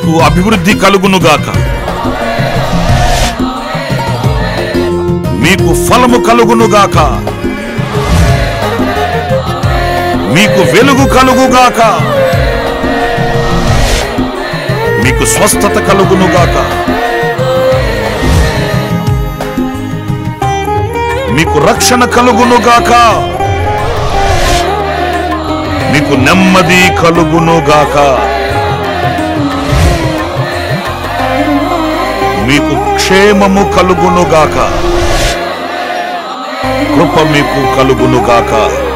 మీకు అభివృద్ధి కలుగునుగాక మీకు ఫలము కలుగునుగాక మీకు వెలుగు కలుగుగాక మీకు స్వస్థత కలుగునుగాక మీకు రక్షణ కలుగునుగాక మీకు నెమ్మది కలుగునుగాక మీకు క్షేమము కలుగునుగాక కృప మీకు కలుగునుగాక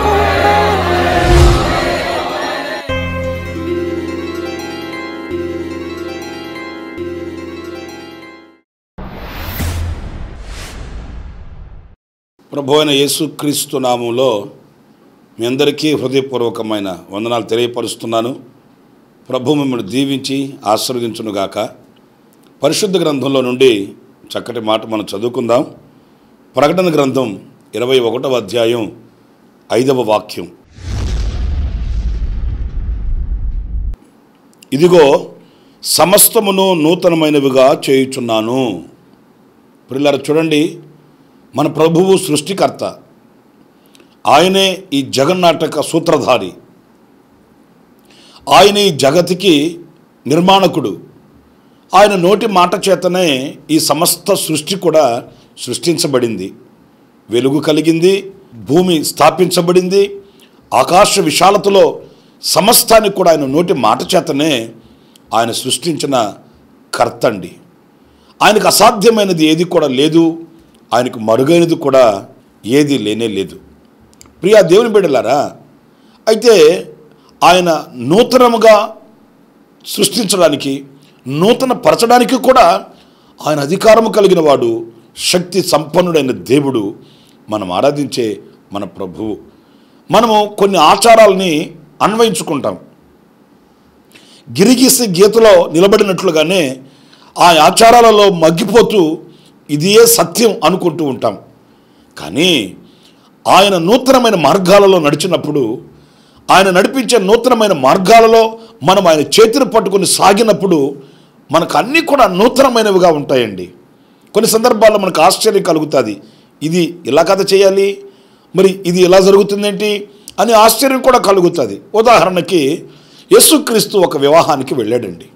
ప్రభు అయిన యేసుక్రీస్తు నామంలో మీ అందరికీ హృదయపూర్వకమైన వందనాలు తెలియపరుస్తున్నాను ప్రభు మిమ్మల్ని దీవించి ఆశీర్వదించునుగాక పరిశుద్ధ గ్రంథంలో నుండి చక్కటి మాట మనం చదువుకుందాం ప్రకటన గ్రంథం ఇరవై ఒకటవ అధ్యాయం ఐదవ వాక్యం ఇదిగో సమస్తమును నూతనమైనవిగా చేయుచున్నాను పిల్లలు చూడండి మన ప్రభువు సృష్టికర్త ఆయనే ఈ జగన్నాటక సూత్రధారి ఆయన ఈ జగతికి నిర్మాణకుడు ఆయన నోటి మాట చేతనే ఈ సమస్త సృష్టి కూడా సృష్టించబడింది వెలుగు కలిగింది భూమి స్థాపించబడింది ఆకాశ విశాలతలో సమస్తానికి కూడా ఆయన నోటి మాట చేతనే ఆయన సృష్టించిన కర్త అండి ఆయనకు అసాధ్యమైనది ఏది కూడా లేదు ఆయనకు మరుగైనది కూడా ఏది లేనే లేదు ప్రియా దేవుని బిడ్డలారా అయితే ఆయన నూతనముగా సృష్టించడానికి నూతన పరచడానికి కూడా ఆయన అధికారము కలిగిన వాడు శక్తి సంపన్నుడైన దేవుడు మనం ఆరాధించే మన ప్రభువు మనము కొన్ని ఆచారాలని అన్వయించుకుంటాం గిరిగీసి గీతలో నిలబడినట్లుగానే ఆ ఆచారాలలో మగ్గిపోతూ ఇదియే సత్యం అనుకుంటూ ఉంటాం కానీ ఆయన నూతనమైన మార్గాలలో నడిచినప్పుడు ఆయన నడిపించే నూతనమైన మార్గాలలో మనం ఆయన చేతిని పట్టుకుని సాగినప్పుడు మనకు అన్నీ కూడా నూతనమైనవిగా ఉంటాయండి కొన్ని సందర్భాల్లో మనకు ఆశ్చర్యం కలుగుతుంది ఇది ఇలా కథ చేయాలి మరి ఇది ఇలా జరుగుతుందేంటి అని ఆశ్చర్యం కూడా కలుగుతుంది ఉదాహరణకి యేసుక్రీస్తు ఒక వివాహానికి వెళ్ళాడండి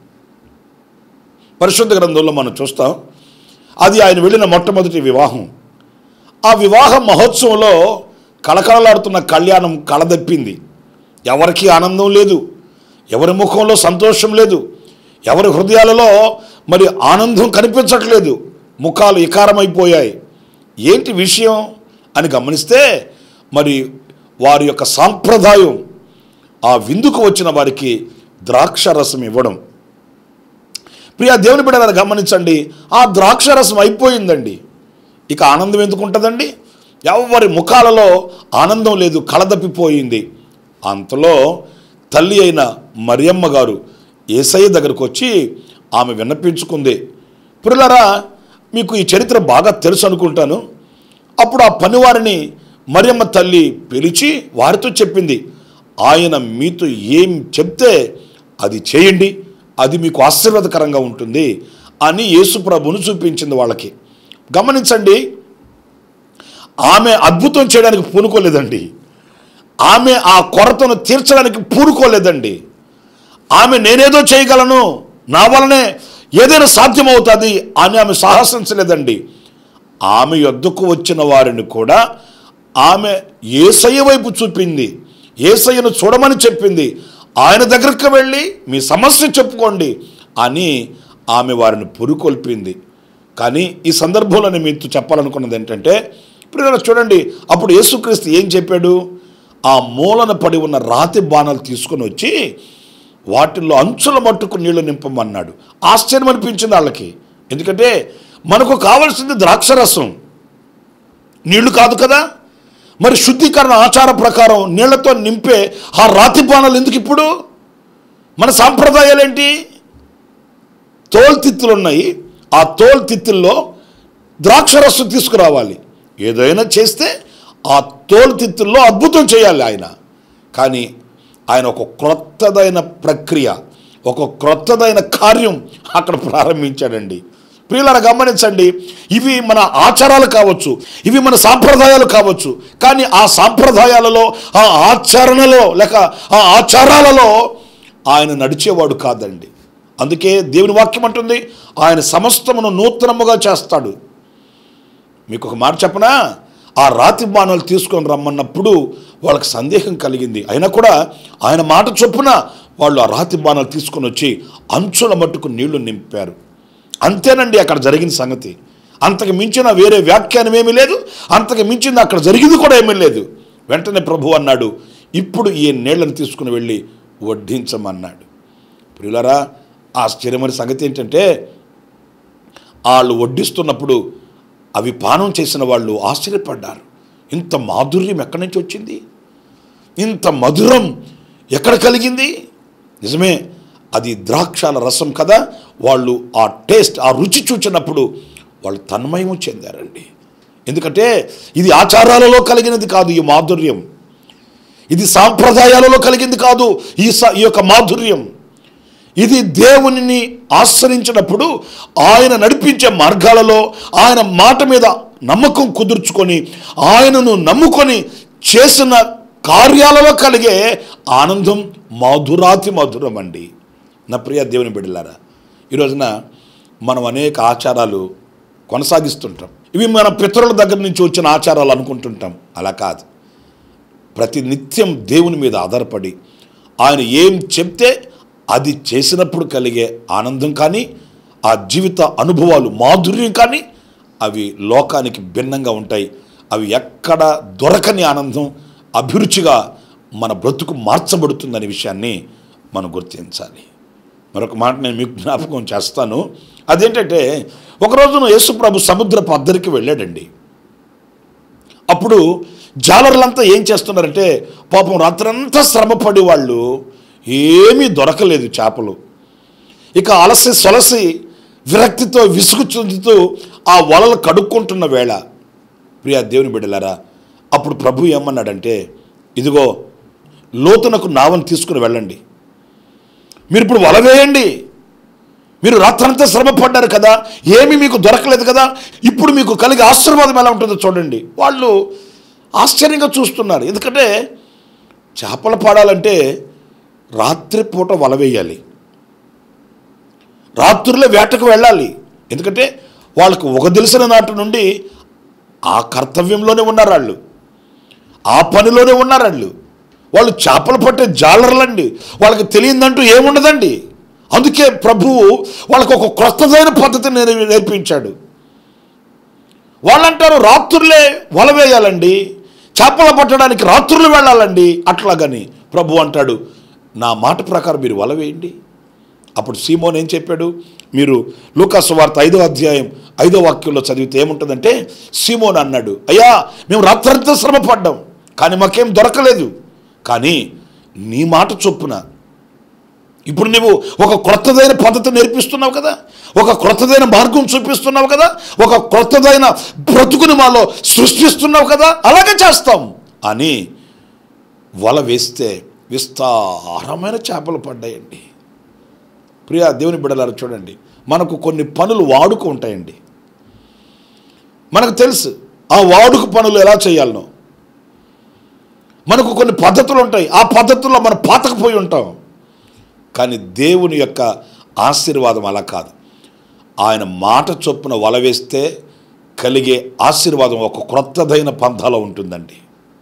పరిశుద్ధ గ్రంథంలో మనం చూస్తాం అది ఆయన వెళ్ళిన మొట్టమొదటి వివాహం ఆ వివాహ మహోత్సవంలో కళకళలాడుతున్న కళ్యాణం కళదప్పింది ఎవరికి ఆనందం లేదు ఎవరి ముఖంలో సంతోషం లేదు ఎవరి హృదయాలలో మరి ఆనందం కనిపించట్లేదు ముఖాలు ఇకారమైపోయాయి ఏంటి విషయం అని గమనిస్తే మరి వారి యొక్క సాంప్రదాయం ఆ విందుకు వచ్చిన వారికి ద్రాక్ష రసం ఇవ్వడం ప్రియా దేవుని బిడ్డలను గమనించండి ఆ ద్రాక్ష రసం అయిపోయిందండి ఇక ఆనందం ఎందుకు ఉంటుందండి ఎవరి ముఖాలలో ఆనందం లేదు కళదప్పిపోయింది అంతలో తల్లి అయిన మరియమ్మ గారు ఏసయ్య దగ్గరకు వచ్చి ఆమె విన్నపించుకుంది పురులరా మీకు ఈ చరిత్ర బాగా తెలుసు అనుకుంటాను అప్పుడు ఆ పనివారిని మరియమ్మ తల్లి పిలిచి వారితో చెప్పింది ఆయన మీతో ఏం చెప్తే అది చేయండి అది మీకు ఆశీర్వాదకరంగా ఉంటుంది అని యేసు ప్రభును చూపించింది వాళ్ళకి గమనించండి ఆమె అద్భుతం చేయడానికి పూనుకోలేదండి ఆమె ఆ కొరతను తీర్చడానికి పూనుకోలేదండి ఆమె నేనేదో చేయగలను నా వలనే ఏదైనా సాధ్యమవుతుంది అని ఆమె సాహసించలేదండి ఆమె యొద్దకు వచ్చిన వారిని కూడా ఆమె ఏసయ్య వైపు చూపింది ఏసయ్యను చూడమని చెప్పింది ఆయన దగ్గరికి వెళ్ళి మీ సమస్య చెప్పుకోండి అని ఆమె వారిని పురుకొల్పింది కానీ ఈ సందర్భంలో నేను మీతో చెప్పాలనుకున్నది ఏంటంటే ఇప్పుడు ఇలా చూడండి అప్పుడు యేసుక్రీస్తు ఏం చెప్పాడు ఆ మూలన పడి ఉన్న రాతి బాణాలు తీసుకొని వచ్చి వాటిల్లో అంచుల మట్టుకు నీళ్లు నింపమన్నాడు ఆశ్చర్యం అనిపించింది వాళ్ళకి ఎందుకంటే మనకు కావలసింది ద్రాక్షరసం నీళ్లు కాదు కదా మరి శుద్ధీకరణ ఆచార ప్రకారం నీళ్లతో నింపే ఆ రాతి బాణాలు ఎందుకు ఇప్పుడు మన సాంప్రదాయాలేంటి తోల్తిత్తులు ఉన్నాయి ఆ తోల్తిత్తుల్లో ద్రాక్షరసం తీసుకురావాలి ఏదైనా చేస్తే ఆ తోలుతిత్తుల్లో అద్భుతం చేయాలి ఆయన కానీ ఆయన ఒక క్రొత్తదైన ప్రక్రియ ఒక క్రొత్తదైన కార్యం అక్కడ ప్రారంభించాడండి ప్రియులను గమనించండి ఇవి మన ఆచారాలు కావచ్చు ఇవి మన సాంప్రదాయాలు కావచ్చు కానీ ఆ సాంప్రదాయాలలో ఆ ఆచరణలో లేక ఆ ఆచారాలలో ఆయన నడిచేవాడు కాదండి అందుకే దేవుని వాక్యం అంటుంది ఆయన సమస్తమును నూతనముగా చేస్తాడు మీకు ఒక మాట చెప్పనా ఆ రాతి బాణాలు తీసుకొని రమ్మన్నప్పుడు వాళ్ళకి సందేహం కలిగింది అయినా కూడా ఆయన మాట చొప్పున వాళ్ళు ఆ రాతి బాణాలు తీసుకొని వచ్చి అంచుల మట్టుకు నీళ్లు నింపారు అంతేనండి అక్కడ జరిగిన సంగతి అంతకు మించిన వేరే వ్యాఖ్యానం ఏమీ లేదు అంతకు మించింది అక్కడ జరిగింది కూడా ఏమీ లేదు వెంటనే ప్రభు అన్నాడు ఇప్పుడు ఈ నీళ్లను తీసుకుని వెళ్ళి వడ్డించమన్నాడు ప్రియులరా ఆశ్చర్యమైన సంగతి ఏంటంటే వాళ్ళు వడ్డిస్తున్నప్పుడు అవి పానం చేసిన వాళ్ళు ఆశ్చర్యపడ్డారు ఇంత మాధుర్యం ఎక్కడి నుంచి వచ్చింది ఇంత మధురం ఎక్కడ కలిగింది నిజమే అది ద్రాక్షాల రసం కదా వాళ్ళు ఆ టేస్ట్ ఆ రుచి చూచినప్పుడు వాళ్ళు తన్మయము చెందారండి ఎందుకంటే ఇది ఆచారాలలో కలిగినది కాదు ఈ మాధుర్యం ఇది సాంప్రదాయాలలో కలిగింది కాదు ఈ స- ఈ యొక్క మాధుర్యం ఇది దేవునిని ఆశ్రయించినప్పుడు ఆయన నడిపించే మార్గాలలో ఆయన మాట మీద నమ్మకం కుదుర్చుకొని ఆయనను నమ్ముకొని చేసిన కార్యాలలో కలిగే ఆనందం మధురాతి మధురం అండి నా ప్రియ దేవుని బిడ్డలారా ఈ రోజున మనం అనేక ఆచారాలు కొనసాగిస్తుంటాం ఇవి మన పితరుల దగ్గర నుంచి వచ్చిన ఆచారాలు అనుకుంటుంటాం అలా కాదు ప్రతి నిత్యం దేవుని మీద ఆధారపడి ఆయన ఏం చెప్తే అది చేసినప్పుడు కలిగే ఆనందం కానీ ఆ జీవిత అనుభవాలు మాధుర్యం కానీ అవి లోకానికి భిన్నంగా ఉంటాయి అవి ఎక్కడ దొరకని ఆనందం అభిరుచిగా మన బ్రతుకు మార్చబడుతుందనే విషయాన్ని మనం గుర్తించాలి మరొక మాట నేను మీకు జ్ఞాపకం చేస్తాను అదేంటంటే ఒక రోజున యేసుప్రభు సముద్రపు అద్దరికి వెళ్ళాడండి అప్పుడు జాలర్లంతా ఏం చేస్తున్నారంటే పాపం రాత్రంతా శ్రమపడి వాళ్ళు ఏమీ దొరకలేదు చేపలు ఇక అలసి సొలసి విరక్తితో విసుగు చెందుతూ ఆ వలలు కడుక్కుంటున్న వేళ ప్రియా దేవుని బిడ్డలారా అప్పుడు ప్రభు ఏమన్నాడంటే ఇదిగో లోతునకు నావని తీసుకుని వెళ్ళండి మీరు ఇప్పుడు వల వేయండి మీరు రాత్రంతా శ్రమ పడ్డారు కదా ఏమీ మీకు దొరకలేదు కదా ఇప్పుడు మీకు కలిగే ఆశీర్వాదం ఎలా ఉంటుందో చూడండి వాళ్ళు ఆశ్చర్యంగా చూస్తున్నారు ఎందుకంటే చేపలు పాడాలంటే రాత్రిపూట వల వేయాలి రాత్రుల్లో వేటకు వెళ్ళాలి ఎందుకంటే వాళ్ళకు ఒక తెలిసిన నాటి నుండి ఆ కర్తవ్యంలోనే ఉన్నారు వాళ్ళు ఆ పనిలోనే ఉన్నారు వాళ్ళు వాళ్ళు చేపలు పట్టే జాలర్లండి వాళ్ళకి తెలియదంటూ ఏముండదండి అందుకే ప్రభువు వాళ్ళకు ఒక క్రొత్తదైన పద్ధతిని నేర్- నేర్పించాడు వాళ్ళంటారు రాత్రులే వల వేయాలండి చేపలు పట్టడానికి రాత్రులు వెళ్ళాలండి అట్లాగని ప్రభు అంటాడు నా మాట ప్రకారం మీరు వల వేయండి అప్పుడు సీమోన్ ఏం చెప్పాడు మీరు లూకాసు వార్త ఐదో అధ్యాయం ఐదో వాక్యంలో చదివితే ఏముంటుందంటే సీమోన్ అన్నాడు అయ్యా మేము రాత్రంతా శ్రమ పడ్డాం కానీ మాకేం దొరకలేదు కానీ నీ మాట చొప్పున ఇప్పుడు నువ్వు ఒక క్రొత్తదైన పద్ధతి నేర్పిస్తున్నావు కదా ఒక క్రొత్తదైన మార్గం చూపిస్తున్నావు కదా ఒక క్రొత్తదైన బ్రతుకుని మాలో సృష్టిస్తున్నావు కదా అలాగే చేస్తాం అని వల వేస్తే విస్తారమైన చేపలు పడ్డాయండి ప్రియా దేవుని బిడ్డలారా చూడండి మనకు కొన్ని పనులు వాడుక ఉంటాయండి మనకు తెలుసు ఆ వాడుక పనులు ఎలా చేయాలనో మనకు కొన్ని పద్ధతులు ఉంటాయి ఆ పద్ధతుల్లో మనం పాతకపోయి ఉంటాం కానీ దేవుని యొక్క ఆశీర్వాదం అలా కాదు ఆయన మాట చొప్పున వల వేస్తే కలిగే ఆశీర్వాదం ఒక క్రొత్తదైన పంథాలో ఉంటుందండి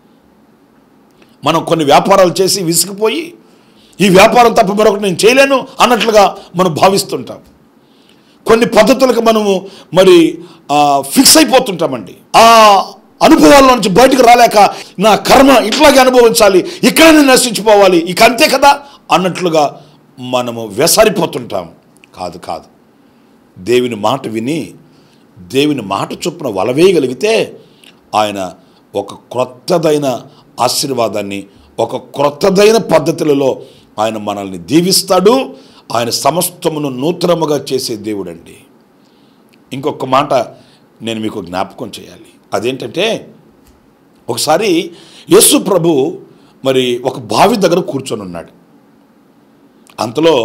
మనం కొన్ని వ్యాపారాలు చేసి విసిగిపోయి ఈ వ్యాపారం తప్ప మరొకటి నేను చేయలేను అన్నట్లుగా మనం భావిస్తుంటాం కొన్ని పద్ధతులకు మనము మరి ఆ, ఫిక్స్ అయిపోతుంటామండి ఆ అనుభవాల నుంచి బయటకు రాలేక నా కర్మ ఇట్లాగే అనుభవించాలి ఇక్కడనే నశించిపోవాలి ఇక అంతే కదా అన్నట్లుగా మనము వెసరిపోతుంటాం కాదు కాదు దేవుని మాట విని దేవుని మాట చొప్పున వలవేయగలిగితే ఆయన ఒక క్రొత్తదైన ఆశీర్వాదాన్ని ఒక క్రొత్తదైన పద్ధతులలో ఆయన మనల్ని దీవిస్తాడు ఆయన సమస్తమును నూతనముగా చేసే దేవుడండి ఇంకొక మాట నేను మీకు జ్ఞాపకం చేయాలి అదేంటంటే ఒకసారి యేసు ప్రభు మరి ఒక బావి దగ్గర కూర్చొని ఉన్నాడు అంతలో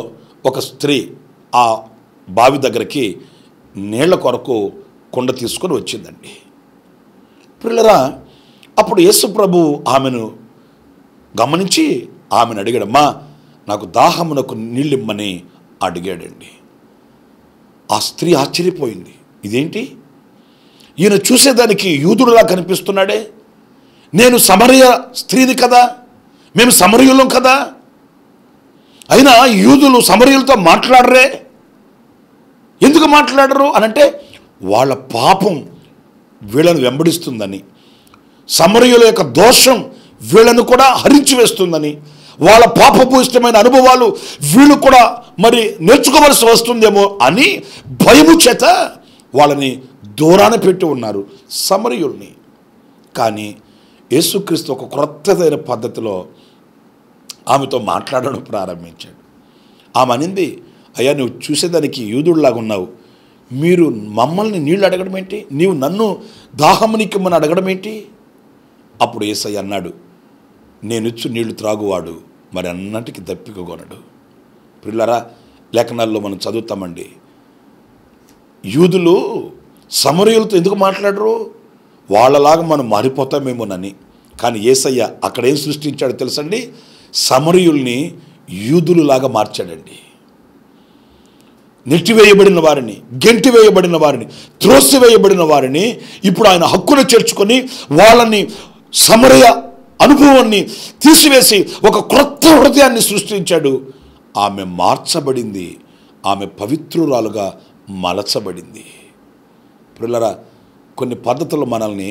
ఒక స్త్రీ ఆ బావి దగ్గరికి నీళ్ల కొరకు కుండ తీసుకొని వచ్చిందండి పిల్లరా అప్పుడు యేసు ప్రభు ఆమెను గమనించి ఆమెను అడిగాడమ్మా నాకు దాహమునకు నీళ్ళిమ్మని అడిగాడండి ఆ స్త్రీ ఆశ్చర్యపోయింది ఇదేంటి ఈయన చూసేదానికి యూదుడులా కనిపిస్తున్నాడే నేను సమరయ స్త్రీని కదా మేము సమరయులం కదా అయినా యూదులు సమరయులతో మాట్లాడరే ఎందుకు మాట్లాడరు అనంటే వాళ్ళ పాపం వీళ్ళను వెంబడిస్తుందని సమరయుల యొక్క దోషం వీళ్ళను కూడా హరించి వేస్తుందని వాళ్ళ పాపభూయిష్టమైన అనుభవాలు వీళ్ళు కూడా మరి నేర్చుకోవలసి వస్తుందేమో అని భయము చేత వాళ్ళని దూరాన పెట్టి ఉన్నారు సమరయుల్ని కానీ యేసుక్రీస్తు ఒక క్రొత్తదైన పద్ధతిలో ఆమెతో మాట్లాడడం ప్రారంభించాడు ఆమె అనింది అయ్యా నువ్వు చూసేదానికి యూదుడిలాగా ఉన్నావు మీరు మమ్మల్ని నీళ్ళు అడగడం ఏంటి నీవు నన్ను దాహమునికిమ్మని అడగడం ఏంటి అప్పుడు ఏసయ్య అన్నాడు నేనిచ్చు నీళ్లు త్రాగువాడు మరి అన్నటికి దప్పికొనడు పిల్లరా లేఖనాల్లో మనం చదువుతామండి యూదులు సమరయులతో ఎందుకు మాట్లాడరు వాళ్ళలాగా మనం మారిపోతామేమోనని కానీ ఏసయ్య అక్కడ ఏం సృష్టించాడో తెలుసండి సమరయుల్ని యూదులులాగా మార్చాడండి నెట్టివేయబడిన వారిని గెంటివేయబడిన వారిని త్రోసివేయబడిన వారిని ఇప్పుడు ఆయన హక్కును చేర్చుకొని వాళ్ళని సమరయ అనుభవాన్ని తీసివేసి ఒక క్రొత్త హృదయాన్ని సృష్టించాడు ఆమె మార్చబడింది ఆమె పవిత్రురాలుగా మలచబడింది పిల్లరా కొన్ని పద్ధతులు మనల్ని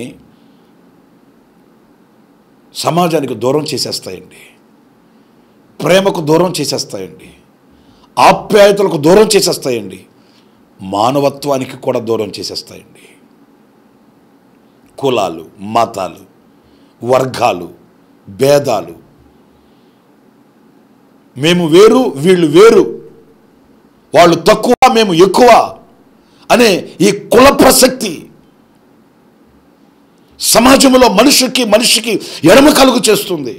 సమాజానికి దూరం చేసేస్తాయండి ప్రేమకు దూరం చేసేస్తాయండి ఆప్యాయతలకు దూరం చేసేస్తాయండి మానవత్వానికి కూడా దూరం చేసేస్తాయండి కులాలు మతాలు వర్గాలు భేదాలు మేము వేరు వీళ్ళు వేరు వాళ్ళు తక్కువ మేము ఎక్కువ అనే ఈ కుల ప్రసక్తి సమాజంలో మనిషికి మనిషికి ఎడమ కలుగు చేస్తుంది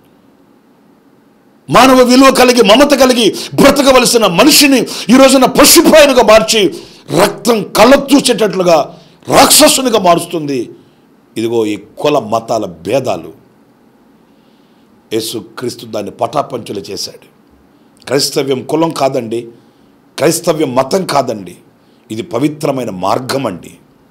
మానవ విలువ కలిగి మమత కలిగి బ్రతకవలసిన మనిషిని ఈ రోజున పశుప్రాయునిగా మార్చి రక్తం కళ్ళ చూసేటట్లుగా రాక్షసునిగా మారుస్తుంది ఇదిగో ఈ కుల మతాల భేదాలు యేసు క్రీస్తు దాన్ని పటాపంచులు చేశాడు క్రైస్తవ్యం కులం కాదండి క్రైస్తవ్యం మతం కాదండి ఇది పవిత్రమైన మార్గం అండి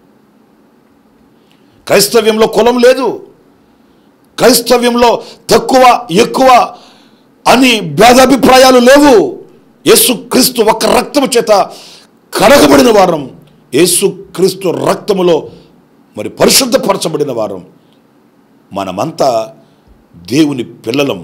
క్రైస్తవ్యంలో కులం లేదు క్రైస్తవ్యంలో తక్కువ ఎక్కువ అని భేదాభిప్రాయాలు లేవు యేసుక్రీస్తు ఒక్క రక్తము చేత కడగబడిన వారం యేసుక్రీస్తు రక్తములో మరి పరిశుద్ధపరచబడిన వారం మనమంతా దేవుని పిల్లలం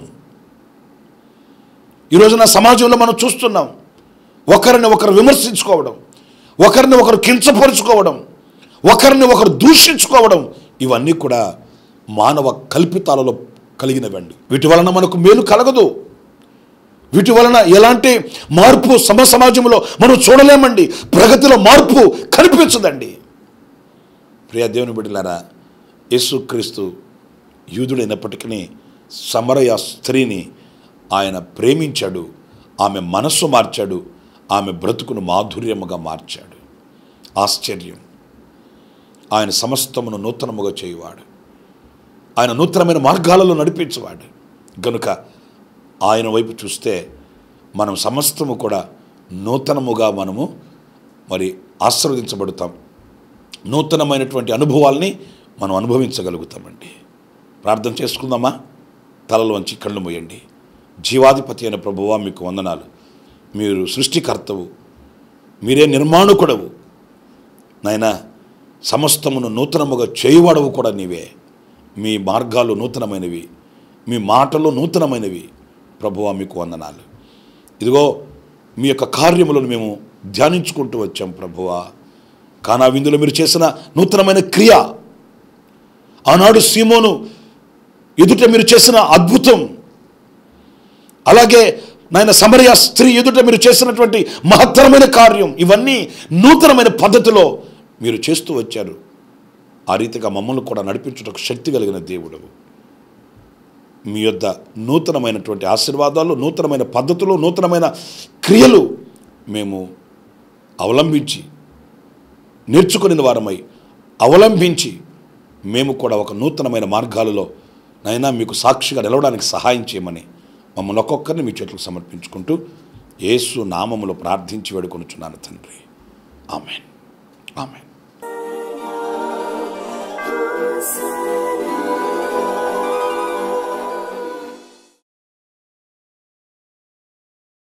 ఈ రోజున సమాజంలో మనం చూస్తున్నాం ఒకరిని ఒకరు విమర్శించుకోవడం ఒకరిని ఒకరు కించపరుచుకోవడం ఒకరిని ఒకరు దూషించుకోవడం ఇవన్నీ కూడా మానవ కల్పితాలలో కలిగినవండి వీటి వలన మనకు మేలు కలగదు వీటి వలన ఎలాంటి మార్పు సమ సమాజంలో మనం చూడలేమండి ప్రగతిలో మార్పు కనిపించదండి ప్రియ దేవుని బిడ్డలారా యేసుక్రీస్తు యూదుడైనప్పటికీ సమరయ స్త్రీని ఆయన ప్రేమించాడు ఆమె మనస్సు మార్చాడు ఆమె బ్రతుకును మాధుర్యముగా మార్చాడు ఆశ్చర్యం ఆయన సమస్తమును నూతనముగా చేయువాడు ఆయన నూతనమైన మార్గాలలో నడిపించేవాడు గనుక ఆయన వైపు చూస్తే మనం సమస్తము కూడా నూతనముగా మనము మరి ఆశీర్వదించబడతాం నూతనమైనటువంటి అనుభవాల్ని మనం అనుభవించగలుగుతామండి ప్రార్థన చేసుకుందామా తలలో వంచి కళ్ళు మూయండి జీవాధిపతి అయిన ప్రభువా మీకు వందనాలు మీరు సృష్టికర్తవు మీరే నిర్మాణకుడవు నాయనా సమస్తమును నూతనముగా చేయువాడవు కూడా నీవే మీ మార్గాలు నూతనమైనవి మీ మాటలు నూతనమైనవి ప్రభువా మీకు వందనాలు ఇదిగో మీ యొక్క కార్యములను మేము ధ్యానించుకుంటూ వచ్చాం ప్రభువా కానా విందులో మీరు చేసిన నూతనమైన క్రియ ఆనాడు సీమోను ఎదుట మీరు చేసిన అద్భుతం అలాగే నాయన సమరయ స్త్రీ ఎదుట మీరు చేసినటువంటి మహత్తరమైన కార్యం ఇవన్నీ నూతనమైన పద్ధతిలో మీరు చేస్తూ వచ్చారు ఆ రీతిగా మమ్మల్ని కూడా నడిపించుటకు శక్తి కలిగిన దేవుడవు మీ యొద్ద నూతనమైనటువంటి ఆశీర్వాదాలు నూతనమైన పద్ధతులు నూతనమైన క్రియలు మేము అవలంబించి నేర్చుకుని వారమై అవలంబించి మేము కూడా ఒక నూతనమైన మార్గాలలో నైనా మీకు సాక్షిగా నిలవడానికి సహాయం చేయమని మమ్మల్ని ఒక్కొక్కరిని మీ చేతులకు సమర్పించుకుంటూ యేసు నామములో ప్రార్థించి వేడుకొనుచున్నాను తండ్రి ఆమెన్ ఆమెన్